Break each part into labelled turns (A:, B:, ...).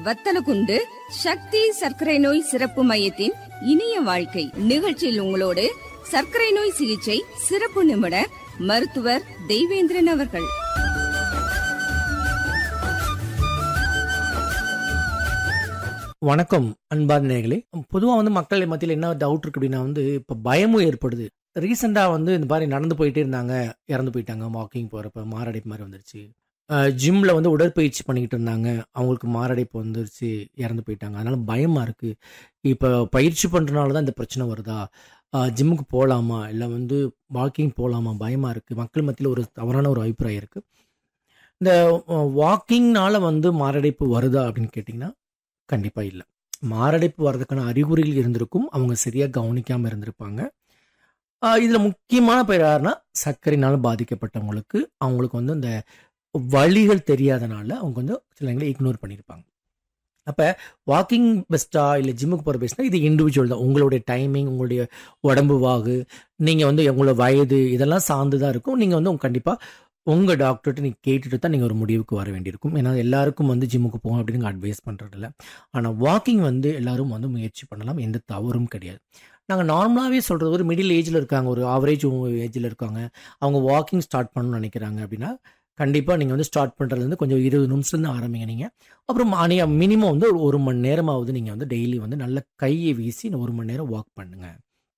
A: வத்தலகுண்டு சக்தி சர்க்கரை நோய் சிறப்பு மையத்தின் இனிய வாழ்க்கை நிகழ்ச்சியில் உங்களோடு சர்க்கரை நோய் சிகிச்சை சிறப்பு நிபுணர் மருத்துவர் தெய்வேந்திரன் அவர்கள்
B: வணக்கம் அன்பார்ந்த நேயர்களே பொதுவாக வந்து மக்கள் மத்தியில் என்ன டவுட் இருக்கு அப்படின்னா வந்து இப்போ பயமும் ஏற்படுது ரீசெண்டாக வந்து இந்த மாதிரி நடந்து போயிட்டே இருந்தாங்க இறந்து போயிட்டாங்க வாக்கிங் போகிறப்ப மாரடைப்பு மாதிரி வந்துருச்சு ஜிம்மில் வந்து உடற்பயிற்சி பண்ணிக்கிட்டு இருந்தாங்க அவங்களுக்கு மாரடைப்பு வந்துருச்சு இறந்து போயிட்டாங்க அதனால பயமாக இருக்குது இப்போ பயிற்சி பண்ணுறனால தான் இந்த பிரச்சனை வருதா ஜிம்முக்கு போகலாமா இல்லை வந்து வாக்கிங் போகலாமா பயமாக இருக்குது மக்கள் மத்தியில் ஒரு தவறான ஒரு அபிப்பிராயம் இருக்குது இந்த வாக்கிங்னால வந்து மாரடைப்பு வருதா அப்படின்னு கேட்டிங்கன்னா கண்டிப்பாக இல்லை மாரடைப்பு வர்றதுக்கான அறிகுறிகள் இருந்திருக்கும் அவங்க சரியாக கவனிக்காமல் இருந்திருப்பாங்க இதில் முக்கியமான பேர் யாருன்னா சர்க்கரைனால பாதிக்கப்பட்டவங்களுக்கு அவங்களுக்கு வந்து இந்த வழிகள் தெரியாதனால அவங்க வந்து சிலங்களை இக்னோர் பண்ணியிருப்பாங்க அப்போ வாக்கிங் பெஸ்ட்டா இல்லை ஜிம்முக்கு போகிற பெஸ்ட்னா இது இண்டிவிஜுவல் தான் உங்களுடைய டைமிங் உங்களுடைய உடம்பு வாகு நீங்கள் வந்து உங்களோட வயது இதெல்லாம் சார்ந்து தான் இருக்கும் நீங்கள் வந்து கண்டிப்பாக உங்கள் டாக்டர்கிட்ட நீங்கள் கேட்டுட்டு தான் நீங்கள் ஒரு முடிவுக்கு வர வேண்டியிருக்கும் ஏன்னா எல்லாருக்கும் வந்து ஜிம்முக்கு போகும் அப்படின்னு அட்வைஸ் பண்ணுறதில்ல ஆனால் வாக்கிங் வந்து எல்லாரும் வந்து முயற்சி பண்ணலாம் எந்த தவறும் கிடையாது நாங்கள் நார்மலாகவே சொல்கிறது ஒரு மிடில் ஏஜில் இருக்காங்க ஒரு ஆவரேஜ் ஏஜில் இருக்காங்க அவங்க வாக்கிங் ஸ்டார்ட் பண்ணணும்னு நினைக்கிறாங்க அப்படின்னா கண்டிப்பாக நீங்கள் வந்து ஸ்டார்ட் பண்ணுறதுலேருந்து கொஞ்சம் இருபது நிமிஷத்துலேருந்து ஆரம்பிங்க நீங்கள் அப்புறம் நீங்கள் மினிமம் வந்து ஒரு ஒரு மணி நேரமாவது நீங்கள் வந்து டெய்லி வந்து நல்ல கையை வீசி ஒரு மணி நேரம் வாக் பண்ணுங்கள்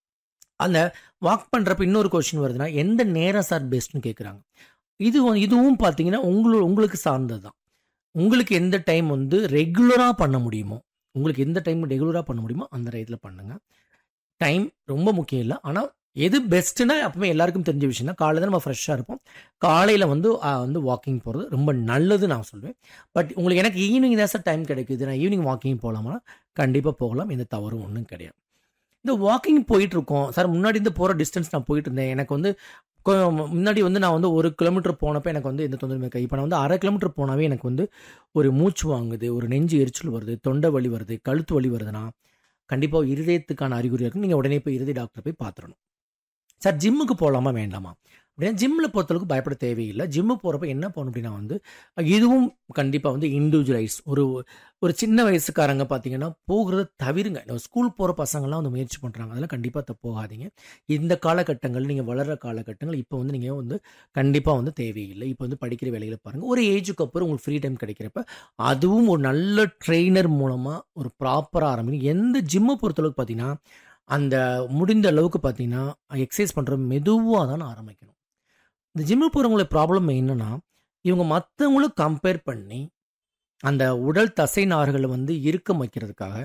B: அந்த வாக் பண்ணுறப்ப இன்னொரு கொஸ்டின் வருதுன்னா எந்த நேரம் சார் பெஸ்ட்னு கேட்குறாங்க இது இதுவும் பார்த்தீங்கன்னா உங்களு உங்களுக்கு சார்ந்தது தான் உங்களுக்கு எந்த டைம் வந்து ரெகுலராக பண்ண முடியுமோ உங்களுக்கு எந்த டைம் ரெகுலராக பண்ண முடியுமோ அந்த டயத்தில் பண்ணுங்கள் டைம் ரொம்ப முக்கியம் இல்லை ஆனால் எது பெஸ்ட்டுனா அப்பவுமே எல்லாருக்கும் தெரிஞ்ச விஷயம் தான் காலையில் நம்ம ஃப்ரெஷ்ஷாக இருப்போம் காலையில் வந்து வந்து வாக்கிங் போகிறது ரொம்ப நல்லது நான் சொல்வேன் பட் உங்களுக்கு எனக்கு ஈவினிங் தான் சார் டைம் கிடைக்குது நான் ஈவினிங் வாக்கிங் போகலாமா கண்டிப்பாக போகலாம் எந்த தவறும் ஒன்றும் கிடையாது இந்த வாக்கிங் போயிட்டு இருக்கோம் சார் முன்னாடி இருந்து போகிற டிஸ்டன்ஸ் நான் போயிட்டு இருந்தேன் எனக்கு வந்து முன்னாடி வந்து நான் வந்து ஒரு கிலோமீட்டர் போனப்போ எனக்கு வந்து எந்த தொந்தரவுமே கை இப்போ நான் வந்து அரை கிலோமீட்டர் போனாவே எனக்கு வந்து ஒரு மூச்சு வாங்குது ஒரு நெஞ்சு எரிச்சல் வருது தொண்டை வலி வருது கழுத்து வலி வருதுன்னா கண்டிப்பாக இருதயத்துக்கான அறிகுறி இருக்கும் நீங்கள் உடனே போய் இருதய டாக்டர் போய் பார்த்துடணும் சார் ஜிம்முக்கு போகலாமா வேண்டாமா அப்படின்னா ஜிம்மில் பொறுத்தளவுக்கு பயப்பட தேவையில்லை ஜிம்மு போகிறப்ப என்ன பண்ணணும் அப்படின்னா வந்து இதுவும் கண்டிப்பாக வந்து இண்டிவிஜுவலைஸ் ஒரு ஒரு சின்ன வயசுக்காரங்க பார்த்தீங்கன்னா போகிறத தவிருங்க ஸ்கூல் போகிற பசங்கள்லாம் வந்து முயற்சி பண்ணுறாங்க அதெல்லாம் கண்டிப்பாக போகாதீங்க இந்த காலகட்டங்கள் நீங்கள் வளர்கிற காலகட்டங்கள் இப்போ வந்து நீங்கள் வந்து கண்டிப்பாக வந்து தேவையில்லை இப்போ வந்து படிக்கிற வேலையில் பாருங்கள் ஒரு ஏஜுக்கு அப்புறம் உங்களுக்கு ஃப்ரீ டைம் கிடைக்கிறப்ப அதுவும் ஒரு நல்ல ட்ரெயினர் மூலமாக ஒரு ப்ராப்பராக ஆரம்பிக்கும் எந்த ஜிம்மை பொறுத்தளவுக்கு பார்த்தீங்கன்னா அந்த முடிந்த அளவுக்கு பார்த்தீங்கன்னா எக்ஸசைஸ் பண்ணுற மெதுவாக தான் ஆரம்பிக்கணும் இந்த ஜிம்மு போகிறவங்களோட ப்ராப்ளம் என்னன்னா இவங்க மற்றவங்களும் கம்பேர் பண்ணி அந்த உடல் தசை நார்களை வந்து இறுக்கம் வைக்கிறதுக்காக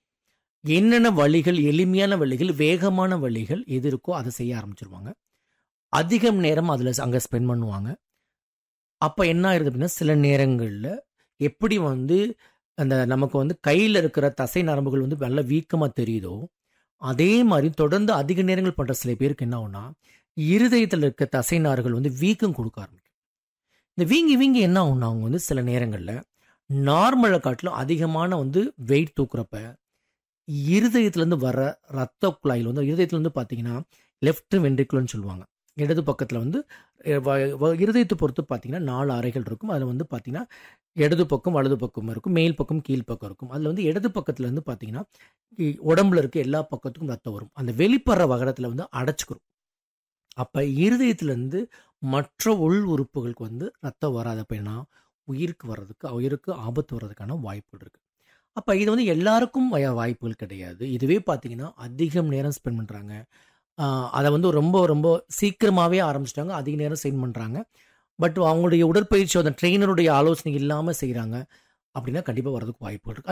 B: என்னென்ன வழிகள் எளிமையான வழிகள் வேகமான வழிகள் எது இருக்கோ அதை செய்ய ஆரம்பிச்சிருவாங்க அதிகம் நேரம் அதில் அங்கே ஸ்பெண்ட் பண்ணுவாங்க அப்போ என்ன ஆயிருது அப்படின்னா சில நேரங்களில் எப்படி வந்து அந்த நமக்கு வந்து கையில் இருக்கிற தசை நரம்புகள் வந்து நல்ல வீக்கமாக தெரியுதோ அதே மாதிரி தொடர்ந்து அதிக நேரங்கள் பண்ணுற சில பேருக்கு என்ன ஆகும்னா இருதயத்தில் இருக்க தசைநார்கள் வந்து வீக்கம் கொடுக்க ஆரம்பிக்கும் இந்த வீங்கி வீங்கி என்ன ஆகும்னா அவங்க வந்து சில நேரங்களில் நார்மலை காட்டிலும் அதிகமான வந்து வெயிட் தூக்குறப்ப இருதயத்துலேருந்து வர ரத்த குழாயில் வந்து இருதயத்துலேருந்து பார்த்தீங்கன்னா லெஃப்ட் வென்ட்ரிகுலர்னு சொல்லுவாங்க இடது பக்கத்தில் வந்து இருதயத்தை பொறுத்து பார்த்தீங்கன்னா நாலு அறைகள் இருக்கும் அதில் வந்து பார்த்தீங்கன்னா இடது பக்கம் வலது பக்கம் இருக்கும் மேல் பக்கம் கீழ் பக்கம் இருக்கும் அதில் வந்து இடது பக்கத்தில் வந்து பார்த்தீங்கன்னா உடம்புல இருக்க எல்லா பக்கத்துக்கும் ரத்தம் வரும் அந்த வெளிப்படுற வகரத்தில் வந்து அடைச்சிக்கிறோம் அப்போ இருதயத்துலேருந்து மற்ற உள் உறுப்புகளுக்கு வந்து ரத்தம் வராதப்பனா உயிருக்கு வர்றதுக்கு உயிருக்கு ஆபத்து வர்றதுக்கான வாய்ப்புகள் இருக்குது அப்போ இது வந்து எல்லாருக்கும் வாய்ப்புகள் கிடையாது இதுவே பார்த்தீங்கன்னா அதிகம் நேரம் ஸ்பெண்ட் பண்ணுறாங்க அதை வந்து ரொம்ப ரொம்ப சீக்கிரமாகவே ஆரம்பிச்சிட்டாங்க அதிக நேரம் ஸ்பெண்ட் பண்ணுறாங்க பட் அவங்களுடைய உடற்பயிற்சி அந்த ட்ரெயினருடைய ஆலோசனை இல்லாமல் செய்கிறாங்க அப்படின்னா கண்டிப்பாக வரதுக்கு வாய்ப்புகள் இருக்குது